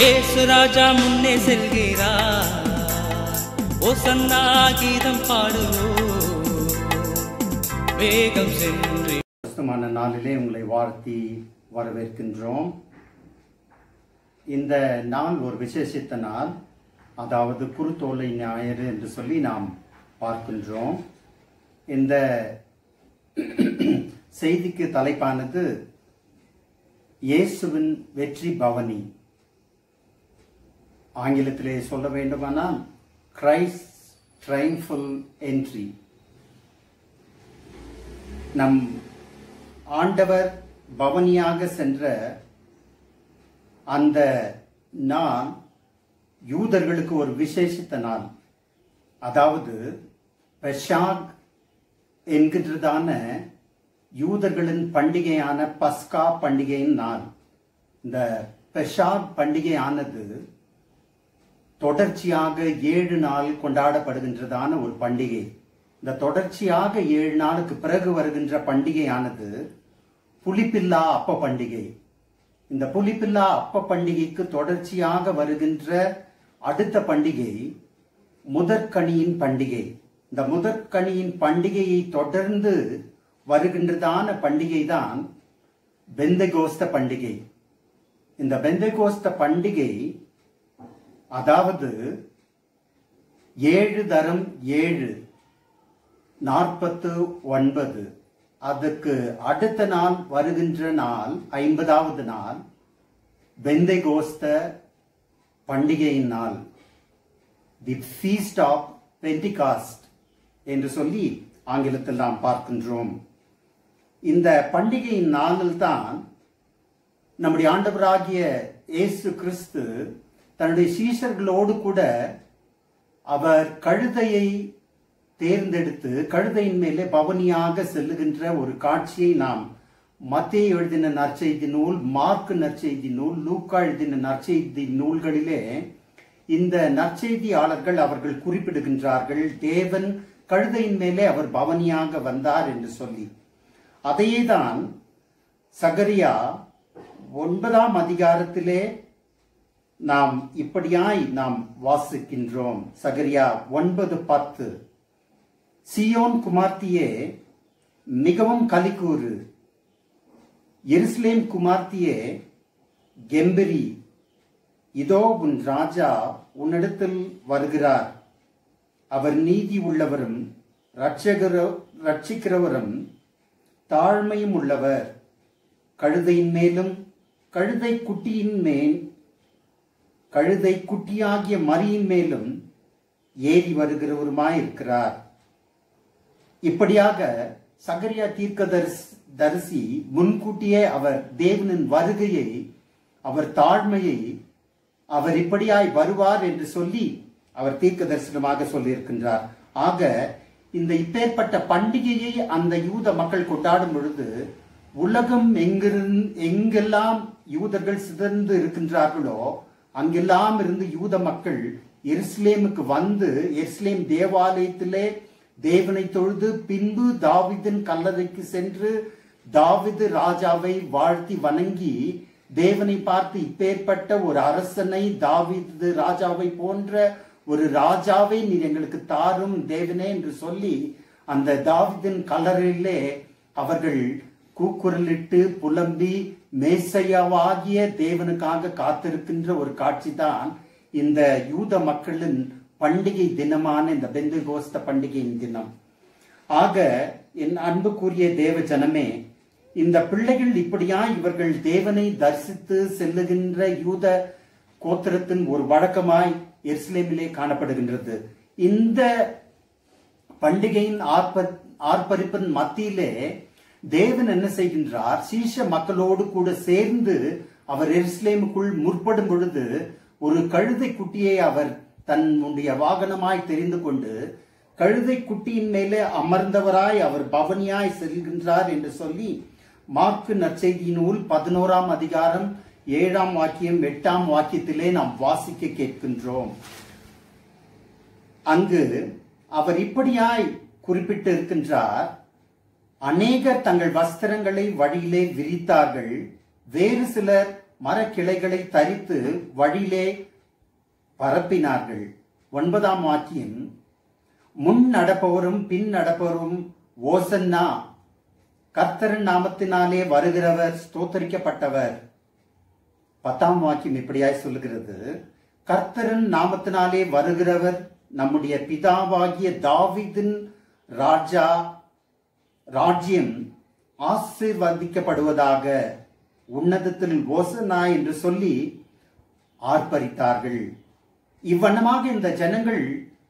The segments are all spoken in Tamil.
ஏசு ராஜா முன்னே செல்கிறார் ஓசன்னா கீதம் பாடுவோம் வேகம் சென்று கிறிஸ்துமான நாளிலே உங்களை வாழ்த்தி வரவேற்கின்றோம் இந்த நாள் ஒரு விசேஷித்த நாள் அதாவது குருத்தோலை ஞாயிறு என்று சொல்லி நாம் பார்க்கின்றோம் இந்த செய்திக்கு தலைப்பானது இயேசுவின் வெற்றி பவனி ஆங்கிலத்திலே சொல்ல வேண்டுமானால் கிரைஸ்ட் ட்ரைம்ஃபுல் என்ட்ரி நம் ஆண்டவர் பவனியாக சென்ற அந்த நாள் யூதர்களுக்கு ஒரு விசேஷித்த நாள் அதாவது பெஷாக் என்கின்றதான யூதர்களின் பண்டிகையான பஸ்கா பண்டிகையின் நாள் இந்த பெஷாக் பண்டிகையானது தொடர்ச்சியாக ஏழு நாள் கொண்டாடப்படுகின்றதான ஒரு பண்டிகை இந்த தொடர்ச்சியாக ஏழு நாளுக்கு பிறகு வருகின்ற பண்டிகையானது புலிப்பில்லா அப்ப பண்டிகை இந்த புலிப்பில்லா அப்ப பண்டிகைக்கு தொடர்ச்சியாக வருகின்ற அடுத்த பண்டிகை முதற்கனியின் பண்டிகை இந்த முதற்கனியின் பண்டிகையை தொடர்ந்து வருகின்றதான பண்டிகை தான் பெந்தகோஸ்த பண்டிகை இந்த பெந்தகோஸ்த பண்டிகை அதாவது ஏழு தரம் ஏழு நாற்பத்து ஒன்பது அதுக்கு அடுத்த நாள் வருகின்ற நாள் ஐம்பதாவது நாள் பெந்தைகோஸ்த பண்டிகையின் நாள் தி ஃபீஸ்ட் ஆஃப் பெண்டிகாஸ்ட் என்று சொல்லி ஆங்கிலத்தில் நாம் பார்க்கின்றோம் இந்த பண்டிகையின் நாளில் தான் நம்முடைய ஆண்டவராகிய இயேசு கிறிஸ்து தன்னுடைய சீஷர்களோடு கூட அவர் கழுதையை தேர்ந்தெடுத்து கழுதையின் மேலே பவனியாக செல்லுகின்ற ஒரு காட்சியை நாம் மத்திய எழுதின நற்செய்தி நூல் மார்க் நற்செய்தி நூல் லூக்கா எழுதின நற்செய்தி நூல்களிலே இந்த நற்செய்தியாளர்கள் அவர்கள் குறிப்பிடுகின்றார்கள் தேவன் கழுதையின் மேலே அவர் பவனியாக வந்தார் என்று சொல்லி அதையே தான் சகரியா ஒன்பதாம் அதிகாரத்திலே நாம் இப்படியாய் நாம் வாசிக்கின்றோம் சகரியா ஒன்பது பத்து சியோன் குமார்த்தியே மிகவும் கலிக்கூறு எருசலேம் குமார்த்தியே கெம்பரி இதோ உன் ராஜா உன்னிடத்தில் வருகிறார் அவர் நீதி உள்ளவரும் ரட்சகர ரட்சிக்கிறவரும் தாழ்மையும் உள்ளவர் கழுதையின் மேலும் கழுதை குட்டியின் மேல் கழுதை குட்டியாகிய மரியின் மேலும் ஏறி வருகிறவருமாய் இருக்கிறார் இப்படியாக சகரியா தீர்க்க தரிசி முன்கூட்டியே அவர் தேவனின் வருகையை அவர் தாழ்மையை அவர் இப்படியாய் வருவார் என்று சொல்லி அவர் தீர்க்க தரிசனமாக சொல்லியிருக்கின்றார் ஆக இந்த இப்பேற்பட்ட பண்டிகையை அந்த யூத மக்கள் கொண்டாடும் பொழுது உலகம் எங்கிருந் எங்கெல்லாம் யூதர்கள் சிதறந்து இருக்கின்றார்களோ அங்கெல்லாம் இருந்து யூத மக்கள் எருசலேமுக்கு வந்து எருசலேம் தேவாலயத்திலே தேவனை தொழுது பின்பு தாவிதின் கல்லறைக்கு சென்று தாவிது ராஜாவை வாழ்த்தி வணங்கி தேவனை பார்த்து இப்பேற்பட்ட ஒரு அரசனை தாவிது ராஜாவை போன்ற ஒரு ராஜாவை நீர் எங்களுக்கு தாரும் தேவனே என்று சொல்லி அந்த தாவிதின் கல்லறையிலே அவர்கள் கூக்குரலிட்டு புலம்பி மேசையாவாகிய தேவனுக்காக காத்திருக்கின்ற ஒரு காட்சி தான் இந்த யூத மக்களின் பண்டிகை தினமான இந்த பெந்து கோஸ்த பண்டிகையின் தினம் ஆக என் அன்புக்குரிய தேவ ஜனமே இந்த பிள்ளைகள் இப்படியா இவர்கள் தேவனை தரிசித்து செல்லுகின்ற யூத கோத்திரத்தின் ஒரு வழக்கமாய் எருசலேமிலே காணப்படுகின்றது இந்த பண்டிகையின் ஆர்ப்ப ஆர்ப்பரிப்பின் மத்தியிலே தேவன் என்ன செய்கின்றார் சீஷ மக்களோடு கூட சேர்ந்து அவர் எருசலேமுக்குள் முற்படும் பொழுது ஒரு கழுதை குட்டியை அவர் தன்னுடைய வாகனமாய் தெரிந்து கொண்டு கழுதை குட்டியின் மேலே அமர்ந்தவராய் அவர் பவனியாய் செல்கின்றார் என்று சொல்லி மார்க்கு நற்செய்தி நூல் பதினோராம் அதிகாரம் ஏழாம் வாக்கியம் எட்டாம் வாக்கியத்திலே நாம் வாசிக்க கேட்கின்றோம் அங்கு அவர் இப்படியாய் குறிப்பிட்டு இருக்கின்றார் அநேகர் தங்கள் வஸ்திரங்களை வழியிலே விரித்தார்கள் வேறு சிலர் மரக்கிளைகளை தரித்து வழியிலே பரப்பினார்கள் ஒன்பதாம் வாக்கியம் முன் நடப்பவரும் பின் நடப்பவரும் ஓசன்னா கர்த்தரின் நாமத்தினாலே வருகிறவர் ஸ்தோத்தரிக்கப்பட்டவர் பத்தாம் வாக்கியம் இப்படியாய் சொல்லுகிறது கர்த்தரின் நாமத்தினாலே வருகிறவர் நம்முடைய பிதாவாகிய தாவீதின் ராஜா ராஜ்யம் ஆசீர்வதிக்கப்படுவதாக உன்னதத்தில் ஓசனா என்று சொல்லி ஆர்ப்பரித்தார்கள் இவ்வண்ணமாக இந்த ஜனங்கள்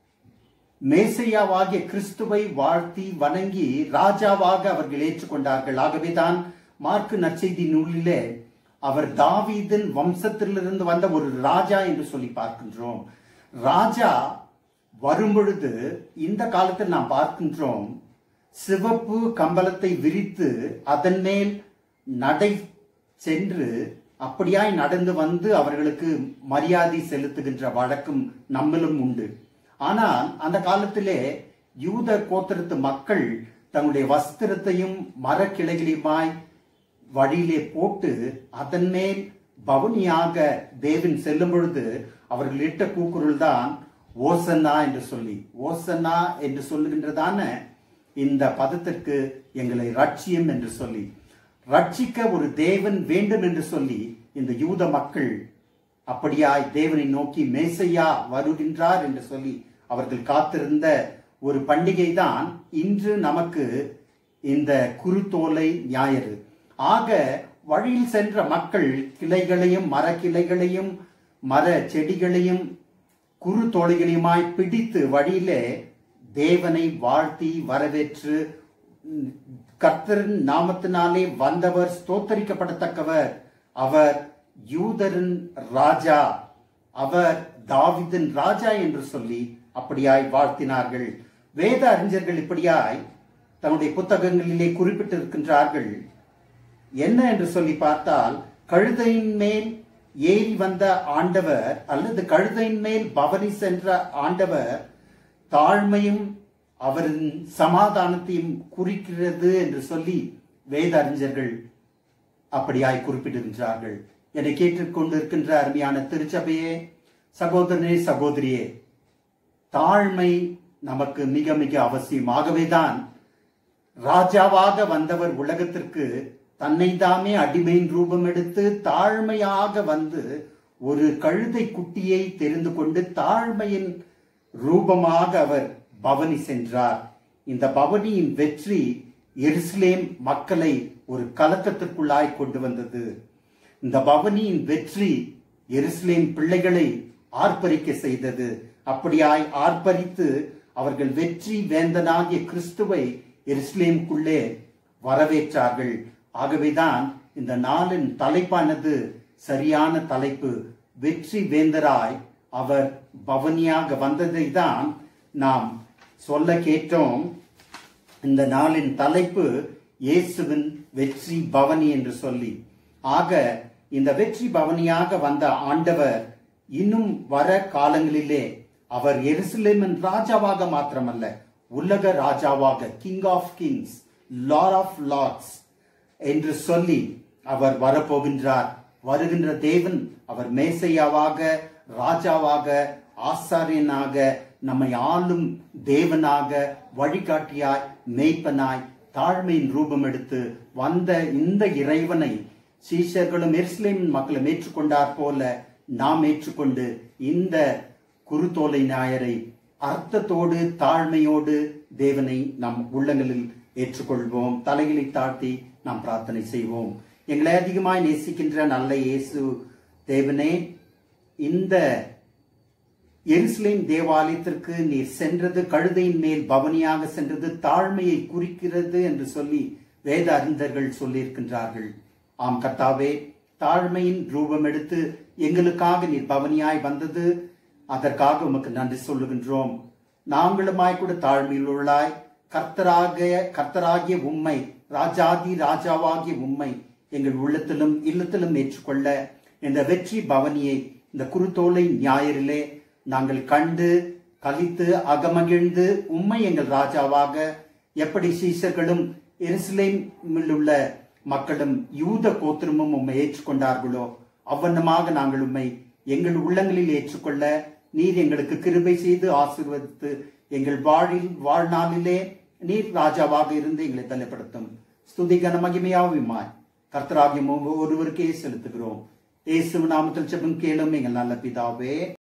மேசையாவாகிய கிறிஸ்துவை வாழ்த்தி வணங்கி ராஜாவாக அவர்கள் ஏற்றுக்கொண்டார்கள் ஆகவேதான் மார்க்கு நற்செய்தி நூலிலே அவர் தாவீதின் வம்சத்திலிருந்து வந்த ஒரு ராஜா என்று சொல்லி பார்க்கின்றோம் ராஜா வரும்பொழுது இந்த காலத்தில் நாம் பார்க்கின்றோம் சிவப்பு கம்பளத்தை விரித்து அதன் மேல் நடை சென்று அப்படியாய் நடந்து வந்து அவர்களுக்கு மரியாதை செலுத்துகின்ற வழக்கம் நம்மிலும் உண்டு ஆனால் அந்த காலத்திலே யூத கோத்திரத்து மக்கள் தங்களுடைய வஸ்திரத்தையும் மரக்கிளைகளையுமாய் வழியிலே போட்டு அதன் மேல் பவனியாக தேவன் செல்லும் பொழுது அவர்கள் இட்ட கூக்குரல் தான் ஓசன்னா என்று சொல்லி ஓசன்னா என்று சொல்லுகின்றதான இந்த பதத்திற்கு எங்களை ரட்சியம் என்று சொல்லி ரட்சிக்க ஒரு தேவன் வேண்டும் என்று சொல்லி இந்த யூத மக்கள் அப்படியாய் தேவனை நோக்கி மேசையா வருகின்றார் என்று சொல்லி அவர்கள் காத்திருந்த ஒரு பண்டிகை தான் இன்று நமக்கு இந்த குருத்தோலை ஞாயிறு ஆக வழியில் சென்ற மக்கள் கிளைகளையும் மரக்கிளைகளையும் மர செடிகளையும் குறு தோலைகளையுமாய் பிடித்து வழியிலே தேவனை வாழ்த்தி வரவேற்று ம், கர்த்தரின் நாமத்தினாலே வந்தவர் ஸ்தோத்தரிக்கப்படத்தக்கவர் அவர் யூதரின் ராஜா அவர் தாவிதின் ராஜா என்று சொல்லி அப்படியாய் வாழ்த்தினார்கள் வேத அறிஞர்கள் இப்படியாய் தன்னுடைய புத்தகங்களிலே குறிப்பிட்டிருக்கின்றார்கள் என்ன என்று சொல்லி பார்த்தால் கழுதையின் மேல் ஏறி வந்த ஆண்டவர் அல்லது கழுதையின் மேல் பவனி சென்ற ஆண்டவர் தாழ்மையும் அவரின் சமாதானத்தையும் குறிக்கிறது என்று சொல்லி வேத அறிஞர்கள் அப்படியாய் குறிப்பிடுகின்றார்கள் என்னை கேட்டுக்கொண்டிருக்கின்ற அருமையான திருச்சபையே சகோதரனே சகோதரியே தாழ்மை நமக்கு மிக மிக அவசியம் ஆகவேதான் ராஜாவாக வந்தவர் உலகத்திற்கு தன்னை தாமே அடிமையின் ரூபம் எடுத்து தாழ்மையாக வந்து ஒரு கழுதை குட்டியை தெரிந்து கொண்டு தாழ்மையின் ரூபமாக அவர் பவனி சென்றார் இந்த பவனியின் வெற்றி எருசலேம் மக்களை ஒரு கலக்கத்திற்குள்ளாய் கொண்டு வந்தது இந்த பவனியின் வெற்றி எருசலேம் பிள்ளைகளை ஆர்ப்பரிக்க செய்தது அப்படியாய் ஆர்ப்பரித்து அவர்கள் வெற்றி வேந்தனாகிய கிறிஸ்துவை எருசலேமுக்குள்ளே வரவேற்றார்கள் ஆகவேதான் இந்த நாளின் தலைப்பானது சரியான தலைப்பு வெற்றி வேந்தராய் அவர் பவனியாக வந்ததை தான் நாம் சொல்ல கேட்டோம் இந்த நாளின் தலைப்பு இயேசுவின் வெற்றி பவனி என்று சொல்லி ஆக இந்த வெற்றி பவனியாக வந்த ஆண்டவர் இன்னும் வர காலங்களிலே அவர் எருசலேமின் ராஜாவாக மாத்திரமல்ல உலக ராஜாவாக king of kings lord of lords என்று சொல்லி அவர் வரப்போகின்றார் வருகின்ற தேவன் அவர் மேசையாவாக ராஜாவாக ஆசாரியனாக நம்மை ஆளும் தேவனாக வழிகாட்டியாய் மேய்ப்பனாய் தாழ்மையின் ரூபம் எடுத்து வந்த இந்த இறைவனை சீஷர்களும் எருசலேமின் மக்களும் ஏற்றுக்கொண்டார் போல நாம் ஏற்றுக்கொண்டு இந்த குருத்தோலை ஞாயரை அர்த்தத்தோடு தாழ்மையோடு தேவனை நம் உள்ளங்களில் ஏற்றுக்கொள்வோம் தலைகளை தாழ்த்தி நாம் பிரார்த்தனை செய்வோம் எங்களை அதிகமாய் நேசிக்கின்ற நல்ல இயேசு தேவனே இந்த எருசலேம் தேவாலயத்திற்கு நீர் சென்றது கழுதையின் மேல் பவனியாக சென்றது தாழ்மையை குறிக்கிறது என்று சொல்லி வேத அறிஞர்கள் சொல்லியிருக்கின்றார்கள் ஆம் கர்த்தாவே தாழ்மையின் ரூபம் எடுத்து எங்களுக்காக நீர் பவனியாய் வந்தது அதற்காக உமக்கு நன்றி சொல்லுகின்றோம் நாங்களுமாய் கூட தாழ்மையில் உள்ளாய் கர்த்தராக கர்த்தராகிய உம்மை ராஜாதி ராஜாவாகிய உம்மை எங்கள் உள்ளத்திலும் இல்லத்திலும் ஏற்றுக்கொள்ள இந்த வெற்றி பவனியை இந்த குருத்தோலை ஞாயிறிலே நாங்கள் கண்டு கலித்து அகமகிழ்ந்து உம்மை எங்கள் ராஜாவாக எப்படி சீசர்களும் எருசலேமில் உள்ள மக்களும் யூத கோத்திரமும் உம்மை ஏற்றுக்கொண்டார்களோ அவ்வண்ணமாக நாங்கள் உம்மை எங்கள் உள்ளங்களில் ஏற்றுக்கொள்ள நீர் எங்களுக்கு கிருபை செய்து ஆசீர்வதித்து எங்கள் வாழில் வாழ்நாளிலே நீர் ராஜாவாக இருந்து எங்களை தலைப்படுத்தும் ஸ்துதி கன மகிமையாவுமாய் கர்த்தராகிய ஒருவருக்கே செலுத்துகிறோம் இயேசு நாமத்தில் செபம் கேளும் எங்கள் நல்ல பிதாவே